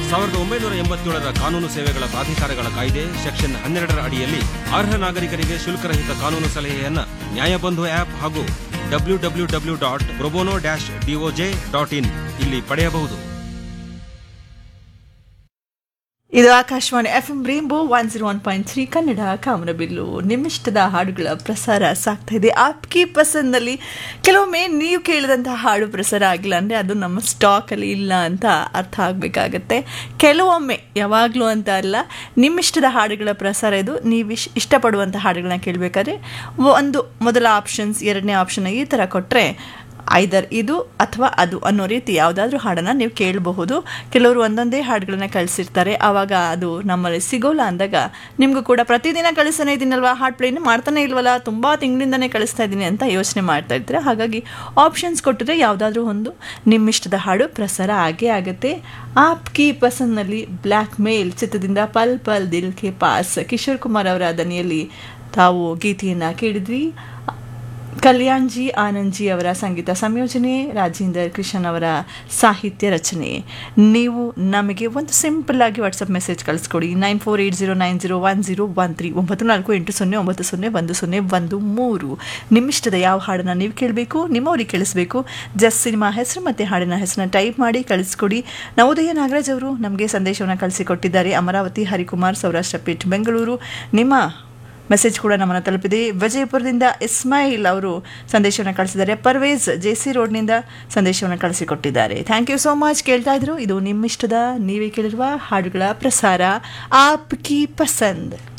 ಸಾವಿರದ ಒಂಬೈನೂರ ಎಂಬತ್ತೇಳರ ಕಾನೂನು ಸೇವೆಗಳ ಪ್ರಾಧಿಕಾರಗಳ ಕಾಯ್ದೆ ಸೆಕ್ಷನ್ ಹನ್ನೆರಡರ ಅಡಿಯಲ್ಲಿ ಅರ್ಹ ನಾಗರಿಕರಿಗೆ ಶುಲ್ಕರಹಿತ ಕಾನೂನು ಸಲಹೆಯನ್ನ ನ್ಯಾಯಬಂಧು ಆಪ್ ಹಾಗೂ W W W dot probono dash DOJ dot in ಇಲ್ಲಿ ಪಡೆಯಬಹುದು ಇದು Akashvani F M rainbow one zero one point three Kannada Kamanabillu ನಿಮ್ಮಿಷ್ಟದ ಹಾಡುಗಳ ಪ್ರಸಾರ ಸಾಗ್ತಾ ಇದೆ ಆಪ್ಕಿ ಪಸಂದಲ್ಲಿ ಕೆಲವೊಮ್ಮೆ ನೀವು ಕೇಳಿದಂತಹ ಹಾಡು ಪ್ರಸಾರ ಆಗಿಲ್ಲ ಅಂದರೆ ಅದು ನಮ್ಮ ಸ್ಟಾಕಲ್ಲಿ ಇಲ್ಲ ಅಂತ ಅರ್ಥ ಆಗಬೇಕಾಗತ್ತೆ ಕೆಲವೊಮ್ಮೆ ಯಾವಾಗಲೂ ಅಂತ ಅಲ್ಲ ನಿಮ್ಮಿಷ್ಟದ ಹಾಡುಗಳ ಪ್ರಸಾರ ಇದು ನೀವು ಇಶ್ ಇಷ್ಟಪಡುವಂಥ ಹಾಡುಗಳನ್ನ ಕೇಳಬೇಕಾದ್ರೆ ಒಂದು ಮೊದಲ ಆಪ್ಷನ್ಸ್ ಎರಡನೇ ಆಪ್ಷನ್ ಈ ಥರ ಕೊಟ್ಟರೆ ಐದರ್ ಇದು ಅಥವಾ ಅದು ಅನ್ನೋ ರೀತಿ ಯಾವುದಾದ್ರೂ ಹಾಡನ್ನು ನೀವು ಕೇಳಬಹುದು ಕೆಲವರು ಒಂದೊಂದೇ ಹಾಡುಗಳನ್ನ ಕಳಿಸಿರ್ತಾರೆ ಆವಾಗ ಅದು ನಮ್ಮಲ್ಲಿ ಸಿಗೋಲ್ಲ ಅಂದಾಗ ನಿಮಗೂ ಕೂಡ ಪ್ರತಿದಿನ ಕಳಿಸ್ತಾನೆ ಇದ್ದೀನಲ್ವಾ ಹಾಡು ಪ್ಲೇನ ಮಾಡ್ತಾನೆ ಇಲ್ವಲ್ಲ ತುಂಬ ತಿಂಗಳಿಂದನೇ ಕಳಿಸ್ತಾ ಇದ್ದೀನಿ ಅಂತ ಯೋಚನೆ ಮಾಡ್ತಾ ಇರ್ತೀರ ಹಾಗಾಗಿ ಆಪ್ಷನ್ಸ್ ಕೊಟ್ಟಿದ್ರೆ ಯಾವುದಾದ್ರೂ ಒಂದು ನಿಮ್ಮಿಷ್ಟದ ಹಾಡು ಪ್ರಸಾರ ಆಗೇ ಆಗುತ್ತೆ ಆಪ್ ಕಿ ಪಸಂದ್ನಲ್ಲಿ ಬ್ಲ್ಯಾಕ್ ಮೇಲ್ ಚಿತ್ರದಿಂದ ಪಲ್ ಪಲ್ ದಿಲ್ ಕೆ ಪಾಸ್ ಕಿಶೋರ್ ಕುಮಾರ್ ಅವರ ದನಿಯಲ್ಲಿ ತಾವು ಗೀತೆಯನ್ನು ಕೇಳಿದ್ವಿ ಕಲ್ಯಾಣ್ ಜಿ ಆನಂದ್ ಜಿ ಅವರ ಸಂಗೀತ ಸಂಯೋಜನೆ ರಾಜೇಂದರ್ ಕೃಷ್ಣನ್ ಅವರ ಸಾಹಿತ್ಯ ರಚನೆ ನೀವು ನಮಗೆ ಒಂದು ಸಿಂಪಲ್ ಆಗಿ ವಾಟ್ಸಪ್ ಮೆಸೇಜ್ ಕಳಿಸ್ಕೊಡಿ nine four eight zero nine zero one zero one three ಒಂಬತ್ತು ನಾಲ್ಕು ಎಂಟು ಸೊನ್ನೆ ಒಂಬತ್ತು ಸೊನ್ನೆ ಒಂದು ಸೊನ್ನೆ ಒಂದು ಮೂರು ನಿಮ್ಮಿಷ್ಟದ ಯಾವ ಹಾಡನ್ನು ನೀವು ಕೇಳಬೇಕು ನಿಮ್ಮವ್ರಿಗೆ ಕೇಳಿಸ್ಬೇಕು ಜಸ್ಟ್ ಸಿನಿಮಾ ಹೆಸರು ಮತ್ತು ಹಾಡಿನ ಹೆಸರನ್ನ ಟೈಪ್ ಮಾಡಿ ಕಳಿಸ್ಕೊಡಿ ನವೋದಯ ನಾಗರಾಜ್ ಅವರು ನಮಗೆ ಸಂದೇಶವನ್ನು ಕಳಿಸಿಕೊಟ್ಟಿದ್ದಾರೆ ಅಮರಾವತಿ ಹರಿಕುಮಾರ್ ಸೌರಾಷ್ಟ್ರ ಪೀಠ್ ಬೆಂಗಳೂರು ನಿಮ್ಮ ಮೆಸೇಜ್ ಕೂಡ ನಮ್ಮನ್ನು ತಲುಪಿದೆ ವಿಜಯಪುರದಿಂದ ಇಸ್ಮಾಯಿಲ್ ಅವರು ಸಂದೇಶವನ್ನು ಕಳಿಸಿದ್ದಾರೆ ಪರ್ವೇಜ್ ಜೆ ಸಿ ರೋಡ್ನಿಂದ ಸಂದೇಶವನ್ನು ಕಳಿಸಿಕೊಟ್ಟಿದ್ದಾರೆ ಥ್ಯಾಂಕ್ ಯು ಸೋ ಮಚ್ ಕೇಳ್ತಾ ಇದ್ರು ಇದು ನಿಮ್ಮಿಷ್ಟದ ನೀವೇ ಕೇಳಿರುವ ಹಾಡುಗಳ ಪ್ರಸಾರ ಆಪ್ ಕಿ ಪಸಂದ್